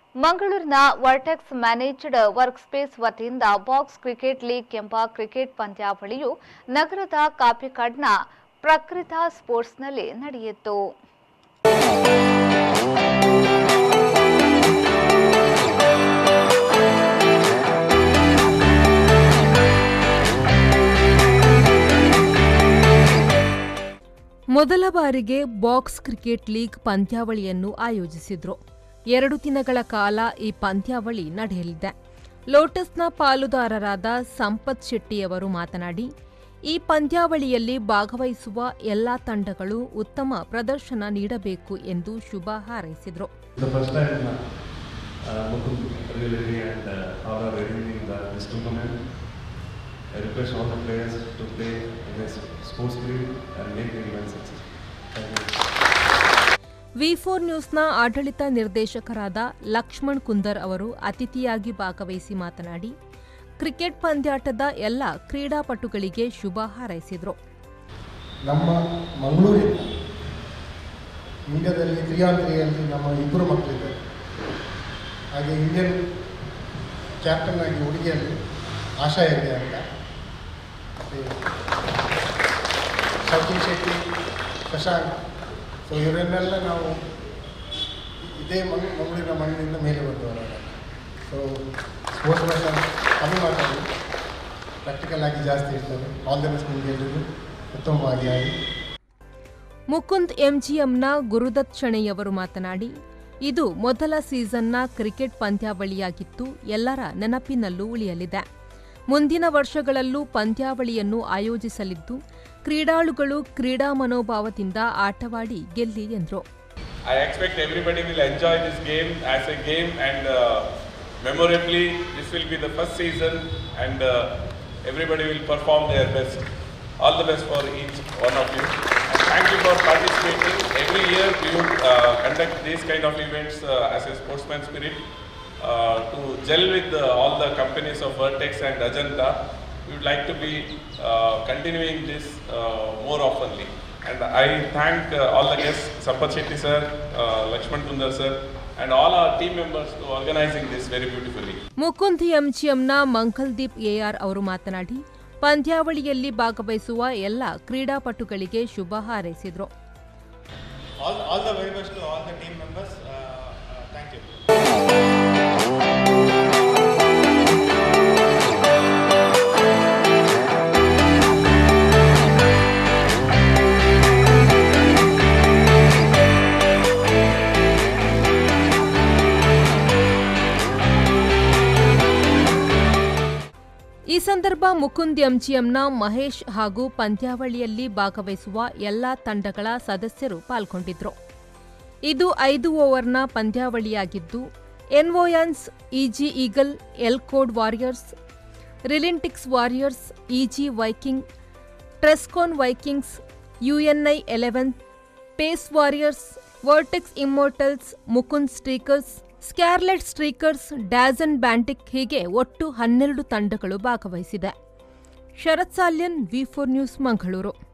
ಮಂಗಳೂರಿನ Vertex managed work space ವತಿಯಿಂದ box cricket league ಎಂಬ ಕ್ರಿಕೆಟ್ ಪಂದ್ಯಾವಳಿಯು ನಗರದ ಕಾಪಿಕಾಡ್ನ ಪ್ರಕೃತ ಸ್ಪೋರ್ಟ್ಸ್ನಲ್ಲಿ ನಡೆಯಿತು ಮೊದಲ ಬಾರಿಗೆ ಬಾಕ್ಸ್ ಕ್ರಿಕೆಟ್ ಲೀಗ್ ಪಂದ್ಯಾವಳಿಯನ್ನು ಆಯೋಜಿಸಿದ್ರು ಎರಡು ದಿನಗಳ ಕಾಲ ಈ ಪಂದ್ಯಾವಳಿ ನಡೆಯಲಿದೆ ಲೋಟಸ್ನ ಪಾಲುದಾರರಾದ ಸಂಪತ್ ಶೆಟ್ಟಿಯವರು ಮಾತನಾಡಿ ಈ ಪಂದ್ಯಾವಳಿಯಲ್ಲಿ ಭಾಗವಹಿಸುವ ಎಲ್ಲಾ ತಂಡಗಳು ಉತ್ತಮ ಪ್ರದರ್ಶನ ನೀಡಬೇಕು ಎಂದು ಶುಭ ಹಾರೈಸಿದರು The first time uh, Mukund really and uh, all are very in the, this tournament. I request all the players to play in this sports field and make the event successful. Thank you. V four ನ್ಯೂಸ್ನ ಆಡಳಿತ ನಿರ್ದೇಶಕರಾದ ಲಕ್ಷ್ಮಣ್ ಕುಂದರ್ ಅವರು ಅತಿಥಿಯಾಗಿ ಭಾಗವಹಿಸಿ ಮಾತನಾಡಿ cricket ಪಂದ್ಯಾಟದ ಎಲ್ಲ ಕ್ರೀಡಾಪಟುಗಳಿಗೆ ಶುಭ ಹಾರೈಸಿದರು ನಮ್ಮ ಮಂಗಳೂರಿನ ಇಂಡಿಯಾದಲ್ಲಿ ತ್ರೀ ಆನ್ ತ್ರೀಯಲ್ಲಿ ನಮ್ಮ ಇಬ್ಬರು ಮಕ್ಕಳಿದ್ದಾರೆ ಹಾಗೆ ಇಂಡಿಯನ್ ಕ್ಯಾಪ್ಟನ್ ಆಗಿ ಹುಡುಗಿಯಲ್ಲಿ ಆಶಾ ಹೆಗ್ಡೆ ಅಂತ ಮತ್ತು ಸಚಿನ್ ಶೆಟ್ಟಿ ಶಶಾಂಕ್ ಸೊ ಇವರನ್ನೆಲ್ಲ ನಾವು ಇದೇ ಮಂಗ್ ಮಂಗಳೂರಿನ ಮಣ್ಣಿನಿಂದ ಮೇಲೆ ಬಂದವರಲ್ಲ ಸೊ ಸ್ಪೋರ್ಟ್ಸ್ ಮ್ಯಾನ್ ಕಮ್ಮಿ ಮಾತಾಡಿ ಪ್ರಾಕ್ಟಿಕಲ್ ಆಗಿ ಜಾಸ್ತಿ ಇರ್ತದೆ ಆಲ್ ದ ಬೆಸ್ಟ್ ನಿಮಗೆ ಎಲ್ರಿಗೂ ಉತ್ತಮವಾಗಿ ಆಗಿ ಮುಕುಂದ್ ಎಂಜಿಎಂನ ಗುರುದತ್ ಶೆಣೆಯವರು ಮಾತನಾಡಿ ಇದು ಮೊದಲ ಸೀಸನ್ನ ಕ್ರಿಕೆಟ್ ಪಂದ್ಯಾವಳಿಯಾಗಿದ್ದು ಎಲ್ಲರ ನೆನಪಿನಲ್ಲೂ ಉಳಿಯಲಿದೆ ಮುಂದಿನ ವರ್ಷಗಳಲ್ಲೂ ಪಂದ್ಯಾವಳಿಯನ್ನು ಆಯೋಜಿಸಲಿದ್ದು ಕ್ರೀಡಾಳುಗಳು ಕ್ರೀಡಾ ಮನೋಭಾವದಿಂದ ಆಟವಾಡಿ ಗೆಲ್ಲಿ ಎಂದರು I expect everybody will enjoy this game as a game and uh, memorably this will be the first season and uh, everybody will perform their best. All the best for each one of you. And thank you for participating. Every year we would uh, conduct these kind of events uh, as a sportsman spirit uh, to gel with uh, all the companies of Vertex and Ajanta. We would like to be uh, continuing this uh, more oftenly. And I thank uh, all the guests, Sampath Shetty sir, uh, Lakshman Kundar sir, and all our team members to organizing this very beautifully. Mukund ಎಂಜಿಎಂನ Mangaldeep AR ಅವರು ಮಾತನಾಡಿ ಪಂದ್ಯಾವಳಿಯಲ್ಲಿ ಭಾಗವಹಿಸುವ ಎಲ್ಲ ಕ್ರೀಡಾಪಟುಗಳಿಗೆ ಶುಭ ಹಾರೈಸಿದರು all, all the very best to all the team members. Uh, uh, thank you. ಈ ಸಂದರ್ಭ ಮುಕುಂದ್ ಎಂಜಿಎಂನ ಮಹೇಶ್ ಹಾಗೂ ಪಂದ್ಯಾವಳಿಯಲ್ಲಿ ಭಾಗವಹಿಸುವ ಎಲ್ಲಾ ತಂಡಗಳ ಸದಸ್ಯರು ಪಾಲ್ಗೊಂಡಿದ್ರು ಇದು ಐದು ಓವರ್ನ ಪಂದ್ಯಾವಳಿಯಾಗಿದ್ದು ಎನ್ವೋಯನ್ಸ್ ಇಜಿ ಈಗಲ್ ಎಲ್ಕೋಡ್ ವಾರಿಯರ್ಸ್ ರಿಲಿಂಟಿಕ್ಸ್ ವಾರಿಯರ್ಸ್ ಇಜಿ ವೈಕಿಂಗ್ ಟ್ರೆಸ್ಕಾನ್ vikings UNI eleven pace warriors Vertex immortals Mukund strikers scarlet strikers ಡ್ಯಾಸನ್ ಬ್ಯಾಂಟಿಕ್ ಹೀಗೆ ಒಟ್ಟು ಹನ್ನೆರಡು ತಂಡಗಳು ಭಾಗವಹಿಸಿದೆ Sharath Salian V four news Mangaluru